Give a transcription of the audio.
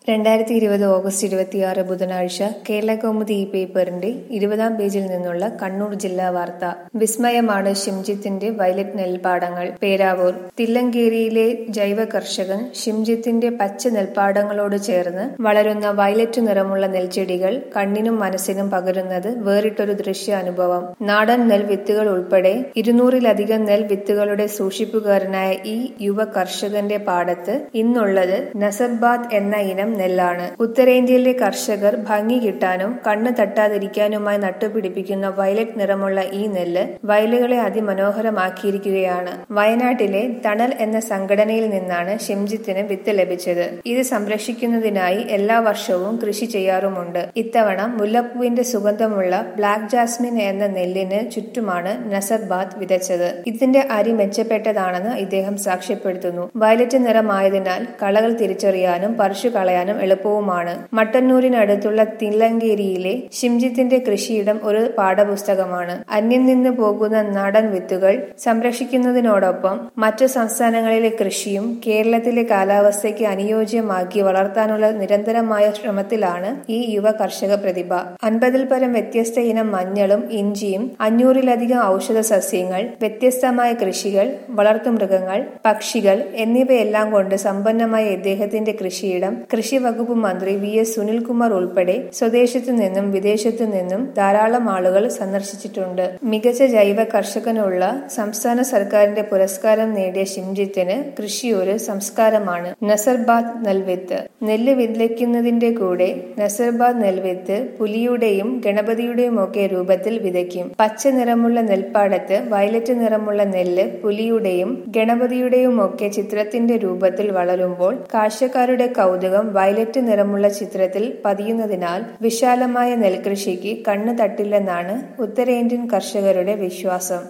രണ്ടായിരത്തി ഇരുപത് ഓഗസ്റ്റ് ഇരുപത്തിയാറ് ബുധനാഴ്ച കേരളകൗമുദി ഈ പേപ്പറിന്റെ ഇരുപതാം പേജിൽ നിന്നുള്ള കണ്ണൂർ ജില്ലാ വാർത്ത വിസ്മയമാണ് ഷിംജിത്തിന്റെ വയലറ്റ് നെൽപ്പാടങ്ങൾ പേരാവൂർ തില്ലങ്കേരിയിലെ ജൈവ കർഷകൻ ഷിംജിത്തിന്റെ പച്ച നെൽപ്പാടങ്ങളോട് ചേർന്ന് വളരുന്ന വയലറ്റ് നിറമുള്ള നെൽച്ചെടികൾ കണ്ണിനും മനസ്സിനും പകരുന്നത് വേറിട്ടൊരു ദൃശ്യ അനുഭവം നാടൻ നെൽവിത്തുകൾ ഉൾപ്പെടെ ഇരുന്നൂറിലധികം നെൽവിത്തുകളുടെ സൂക്ഷിപ്പുകാരനായ ഈ യുവ കർഷകന്റെ പാടത്ത് ഇന്നുള്ളത് നസർബാദ് എന്ന ഇനം നെല്ലാണ് ഉത്തരേന്ത്യയിലെ കർഷകർ ഭംഗി കിട്ടാനും കണ്ണ് തട്ടാതിരിക്കാനുമായി നട്ടുപിടിപ്പിക്കുന്ന വയലറ്റ് നിറമുള്ള ഈ നെല്ല് വയലുകളെ അതിമനോഹരമാക്കിയിരിക്കുകയാണ് വയനാട്ടിലെ തണൽ എന്ന സംഘടനയിൽ നിന്നാണ് ഷിംജിത്തിന് വിത്ത് ലഭിച്ചത് ഇത് സംരക്ഷിക്കുന്നതിനായി എല്ലാ വർഷവും കൃഷി ചെയ്യാറുമുണ്ട് ഇത്തവണ മുല്ലപ്പൂവിന്റെ സുഗന്ധമുള്ള ബ്ലാക്ക് ജാസ്മിൻ എന്ന നെല്ലിന് ചുറ്റുമാണ് നസർബാദ് വിതച്ചത് ഇതിന്റെ അരി മെച്ചപ്പെട്ടതാണെന്ന് ഇദ്ദേഹം സാക്ഷ്യപ്പെടുത്തുന്നു വയലറ്റ് നിറമായതിനാൽ കളകൾ തിരിച്ചറിയാനും പറിച്ചു കളയാനും എളുപ്പവുമാണ് മട്ടന്നൂരിനടുത്തുള്ള തില്ലങ്കേരിയിലെ ഷിംജിത്തിന്റെ കൃഷിയിടം ഒരു പാഠപുസ്തകമാണ് അന്യം നിന്ന് പോകുന്ന നാടൻ വിത്തുകൾ സംരക്ഷിക്കുന്നതിനോടൊപ്പം മറ്റു സംസ്ഥാനങ്ങളിലെ കൃഷിയും കേരളത്തിലെ കാലാവസ്ഥയ്ക്ക് അനുയോജ്യമാക്കി വളർത്താനുള്ള നിരന്തരമായ ശ്രമത്തിലാണ് ഈ യുവ കർഷക പ്രതിഭ അൻപതിൽ പരം വ്യത്യസ്ത ഇനം മഞ്ഞളും ഇഞ്ചിയും അഞ്ഞൂറിലധികം ഔഷധ സസ്യങ്ങൾ വ്യത്യസ്തമായ കൃഷികൾ വളർത്തുമൃഗങ്ങൾ പക്ഷികൾ എന്നിവയെല്ലാം കൊണ്ട് സമ്പന്നമായ ഇദ്ദേഹത്തിന്റെ കൃഷിയിടം കൃഷി വകുപ്പ് മന്ത്രി വി എസ് സുനിൽകുമാർ ഉൾപ്പെടെ സ്വദേശത്തു നിന്നും വിദേശത്തു നിന്നും ധാരാളം ആളുകൾ സന്ദർശിച്ചിട്ടുണ്ട് മികച്ച ജൈവ കർഷകനുള്ള സംസ്ഥാന സർക്കാരിന്റെ പുരസ്കാരം നേടിയ ഷിംജിത്തിന് കൃഷി ഒരു സംസ്കാരമാണ് നസർബാദ് നെൽവിത്ത് നെല്ല് വിതയ്ക്കുന്നതിന്റെ കൂടെ നസർബാദ് നെൽവിത്ത് പുലിയുടെയും ഗണപതിയുടെയും ഒക്കെ രൂപത്തിൽ വിതയ്ക്കും പച്ച നിറമുള്ള നെൽപ്പാടത്ത് വയലറ്റ് നിറമുള്ള നെല്ല് പുലിയുടെയും ഗണപതിയുടെയും ഒക്കെ ചിത്രത്തിന്റെ രൂപത്തിൽ വളരുമ്പോൾ കാഴ്ചക്കാരുടെ കൗതുകം വയലറ്റ് നിറമുള്ള ചിത്രത്തിൽ പതിയുന്നതിനാൽ വിശാലമായ നെൽകൃഷിക്ക് കണ്ണു തട്ടില്ലെന്നാണ് ഉത്തരേന്ത്യൻ കർഷകരുടെ വിശ്വാസം